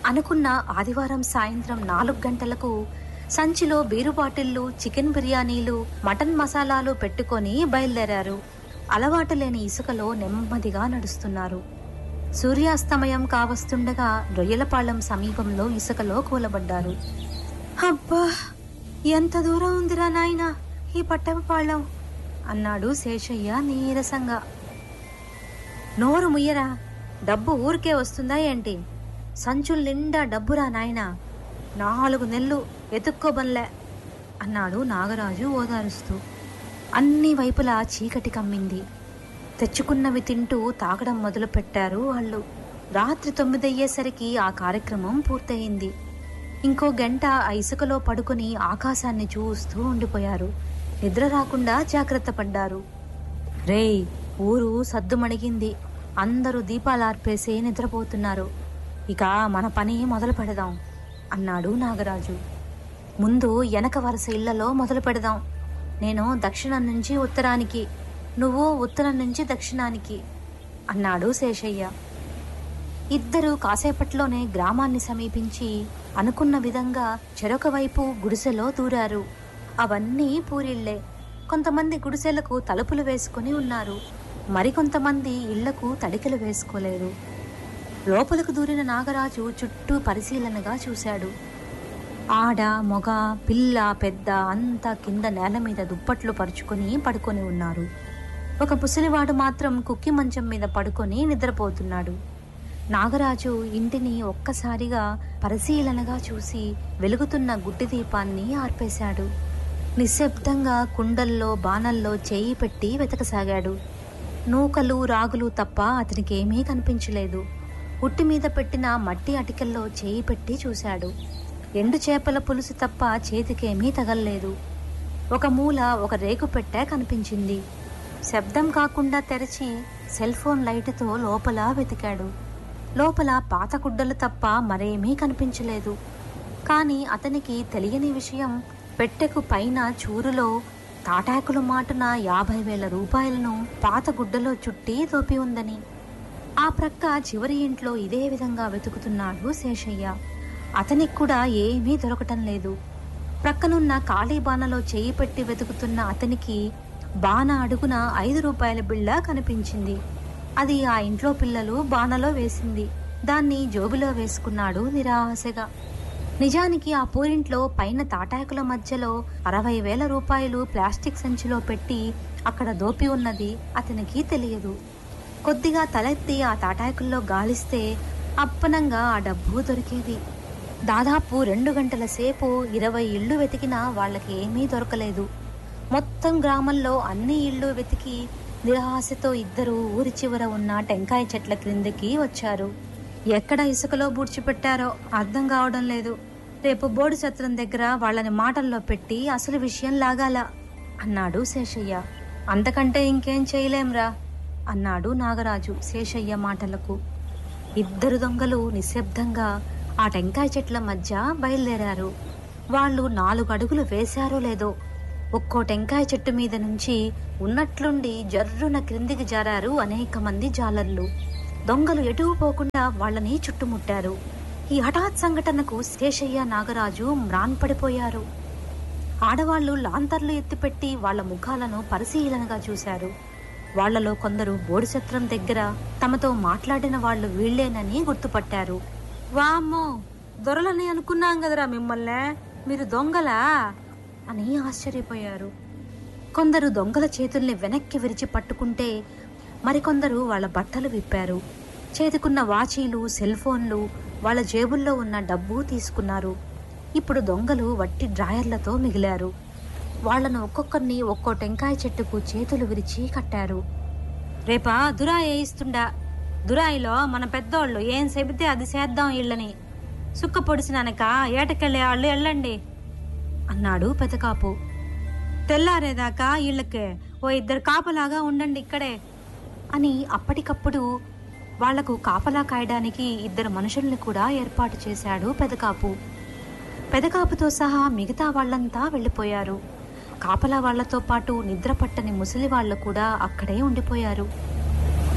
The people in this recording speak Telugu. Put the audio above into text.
అనుకున్న ఆదివారం సాయంత్రం నాలుగు గంటలకు సంచిలో బీరు బాటిళ్లు చికెన్ బిర్యానీలు మటన్ మసాలాలు పెట్టుకొని బయలుదేరారు అలవాటు లేని ఇసుకలో నెమ్మదిగా నడుస్తున్నారు సూర్యాస్తమయం కావస్తుండగా రొయ్యలపాలెం సమీపంలో ఇసుకలో కూలబడ్డారు అబ్బా ఎంత దూరం ఉందిరా నాయనా ఈ పట్టమపాళెం అన్నాడు శేషయ్య నీరసంగా నోరు ముయ్యరా డబ్బు ఊరికే వస్తుందా ఏంటి సంచుల నిండా డబ్బురా నాయనా నాలుగు నెలలు ఎతుక్కోబన్లే అన్నాడు నాగరాజు ఓదారుస్తూ అన్ని వైపులా చీకటి కమ్మింది తెచ్చుకున్నవి తింటూ తాగడం మొదలు పెట్టారు వాళ్ళు రాత్రి తొమ్మిదయ్యేసరికి ఆ కార్యక్రమం పూర్తయింది ఇంకో గంట ఆ ఇసుకలో పడుకుని ఆకాశాన్ని చూస్తూ ఉండిపోయారు నిద్ర రాకుండా జాగ్రత్త పడ్డారు రేయ్ ఊరు సద్దుమణిగింది అందరూ దీపాలార్పేసి నిద్రపోతున్నారు ఇక మన పని మొదలు పెడదాం అన్నాడు నాగరాజు ముందు వెనక వరుస ఇళ్లలో మొదలు పెడదాం నేను దక్షిణం నుంచి ఉత్తరానికి నువ్వు ఉత్తరం నుంచి దక్షిణానికి అన్నాడు శేషయ్య ఇద్దరు కాసేపట్లోనే గ్రామాన్ని సమీపించి అనుకున్న విధంగా చెరొక వైపు గుడిసెలో దూరారు అవన్నీ పూరిళ్లే కొంతమంది గుడిసెలకు తలుపులు వేసుకుని ఉన్నారు మరికొంతమంది ఇళ్లకు తడికలు వేసుకోలేదు లోపలకు దూరిన నాగరాజు చుట్టూ పరిశీలనగా చూశాడు ఆడ మొగ పిల్ల పెద్ద అంతా కింద నేల మీద దుప్పట్లు పరుచుకొని పడుకొని ఉన్నారు ఒక ముసలివాడు మాత్రం కుక్కి మంచం మీద పడుకొని నిద్రపోతున్నాడు నాగరాజు ఇంటిని ఒక్కసారిగా పరిశీలనగా చూసి వెలుగుతున్న గుడ్డి దీపాన్ని ఆర్పేశాడు నిశ్శబ్దంగా కుండల్లో బాణల్లో చేయి పెట్టి వెతకసాగాడు నూకలు రాగులు తప్ప అతనికేమీ కనిపించలేదు ఉట్టి మీద పెట్టిన మట్టి అటికల్లో చేయి పెట్టి చూశాడు ఎండు చేపల పులుసు తప్ప చేతికేమీ తగల్లేదు ఒక మూల ఒక రేకు పెట్టె కనిపించింది శబ్దం కాకుండా తెరచి సెల్ ఫోన్ లైటుతో లోపల వెతికాడు లోపల పాత గుడ్డలు తప్ప మరేమీ కనిపించలేదు కానీ అతనికి తెలియని విషయం పెట్టెకు పైన చూరులో తాటాకుల మాటున యాభై వేల రూపాయలను పాత గుడ్డలో చుట్టి దోపి ఉందని ఆ ప్రక్క చివరి ఇంట్లో ఇదే విధంగా వెతుకుతున్నాడు శేషయ్య అతనికి కూడా ఏమీ దొరకటం లేదు ప్రక్కనున్న ఖాళీ బాణలో చేయి పెట్టి వెతుకుతున్న అతనికి బాణ అడుగున ఐదు రూపాయల బిళ్ళ కనిపించింది అది ఆ ఇంట్లో పిల్లలు బాణలో వేసింది దాన్ని జోబులో వేసుకున్నాడు నిరాశగా నిజానికి ఆ పూరింట్లో పైన తాటాకుల మధ్యలో అరవై వేల రూపాయలు ప్లాస్టిక్ సంచిలో పెట్టి అక్కడ దోపి ఉన్నది అతనికి తెలియదు కొద్దిగా తలెత్తి ఆ తాటాకుల్లో గాలిస్తే అప్పనంగా ఆ డబ్బు దొరికేది దాదాపు రెండు గంటల సేపు ఇరవై ఇళ్ళు వెతికినా వాళ్ళకి ఏమీ దొరకలేదు మొత్తం గ్రామంలో అన్ని ఇళ్ళు వెతికి నిరాశతో ఇద్దరు ఊరి చివర ఉన్న టెంకాయ చెట్ల క్రిందికి వచ్చారు ఎక్కడ ఇసుకలో బూడ్చిపెట్టారో అర్థం కావడం లేదు రేపు బోడి సత్రం దగ్గర వాళ్ళని మాటల్లో పెట్టి అసలు విషయం లాగాల అన్నాడు శేషయ్య అంతకంటే ఇంకేం చేయలేంరా అన్నాడు నాగరాజు శేషయ్య మాటలకు ఇద్దరు దొంగలు నిశ్శబ్దంగా ఆ టెంకాయ చెట్ల మధ్య బయలుదేరారు వాళ్ళు నాలుగు అడుగులు వేశారో లేదో ఒక్కో టెంకాయ చెట్టు మీద నుంచి ఉన్నట్లుండి జర్రున క్రిందికి జారారు అనేక మంది జాలర్లు దొంగలు ఎటూ పోకుండా వాళ్ళని చుట్టుముట్టారు ఈ హఠాత్ సంఘటనకు శేషయ్య నాగరాజు మ్రాన్పడిపోయారు ఆడవాళ్లు లాంతర్లు ఎత్తిపెట్టి వాళ్ళ ముఖాలను పరిశీలనగా చూశారు వాళ్ళలో కొందరు బోడిసత్రం దగ్గర తమతో మాట్లాడిన వాళ్ళు వీళ్ళేనని గుర్తుపట్టారు వామ్మో దొరలని అనుకున్నాం కదరా మిమ్మల్నే మీరు దొంగలా అని ఆశ్చర్యపోయారు కొందరు దొంగల చేతుల్ని వెనక్కి విరిచి పట్టుకుంటే మరికొందరు వాళ్ళ బట్టలు విప్పారు చేతికున్న వాచీలు సెల్ ఫోన్లు వాళ్ళ జేబుల్లో ఉన్న డబ్బు తీసుకున్నారు ఇప్పుడు దొంగలు వట్టి డ్రాయర్లతో మిగిలారు వాళ్ళను ఒక్కొక్కరిని ఒక్కో టెంకాయ చెట్టుకు చేతులు విరిచి కట్టారు రేపా దురాయి వేయిస్తుండా దురాయిలో మన పెద్దోళ్ళు ఏం చెబితే అది చేద్దాం ఇళ్ళని సుక్క పొడిసినానక ఏటకెళ్ళే వాళ్ళు వెళ్ళండి అన్నాడు పెదకాపు తెల్లారేదాకా ఇళ్ళకే ఓ ఇద్దరు కాపలాగా ఉండండి ఇక్కడే అని అప్పటికప్పుడు వాళ్లకు కాపలా కాయడానికి ఇద్దరు మనుషుల్ని కూడా ఏర్పాటు చేశాడు పెదకాపు పెదకాపుతో సహా మిగతా వాళ్ళంతా వెళ్ళిపోయారు కాపలా వాళ్లతో పాటు నిద్ర పట్టని ముసలి వాళ్ళు కూడా అక్కడే ఉండిపోయారు